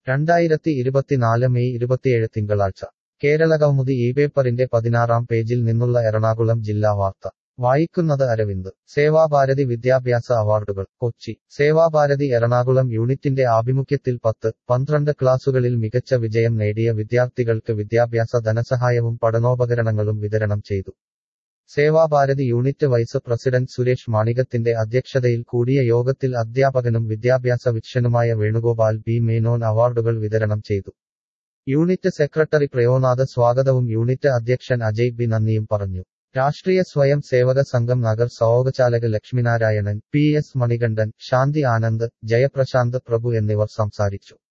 രണ്ടായിരത്തി ഇരുപത്തിനാല് മെയ് ഇരുപത്തിയേഴ് തിങ്കളാഴ്ച കേരളകൗമുദി ഈ പേപ്പറിന്റെ പതിനാറാം പേജിൽ നിന്നുള്ള എറണാകുളം ജില്ലാ വാർത്ത വായിക്കുന്നത് അരവിന്ദ് സേവാഭാരതി വിദ്യാഭ്യാസ അവാർഡുകൾ കൊച്ചി സേവാഭാരതി എറണാകുളം യൂണിറ്റിന്റെ ആഭിമുഖ്യത്തിൽ പത്ത് പന്ത്രണ്ട് ക്ലാസുകളിൽ മികച്ച വിജയം നേടിയ വിദ്യാർത്ഥികൾക്ക് വിദ്യാഭ്യാസ ധനസഹായവും പഠനോപകരണങ്ങളും വിതരണം ചെയ്തു Sevabharathi unit vice president Suresh മാണികത്തിന്റെ അധ്യക്ഷതയിൽ കൂടിയ യോഗത്തിൽ അധ്യാപകനും വിദ്യാഭ്യാസ വിക്ഷനുമായ വേണുഗോപാൽ ബി മേനോൻ അവാർഡുകൾ വിതരണം ചെയ്തു യൂണിറ്റ് സെക്രട്ടറി പ്രയോനാഥ് സ്വാഗതവും യൂണിറ്റ് അധ്യക്ഷൻ അജയ് ബി നന്ദിയും പറഞ്ഞു രാഷ്ട്രീയ സ്വയം സേവക സംഘം നഗർ സഹോഗചാലക് ലക്ഷ്മിനാരായണൻ പി എസ് മണികണ്ഠൻ ശാന്തി ആനന്ദ് ജയപ്രശാന്ത് പ്രഭു എന്നിവർ സംസാരിച്ചു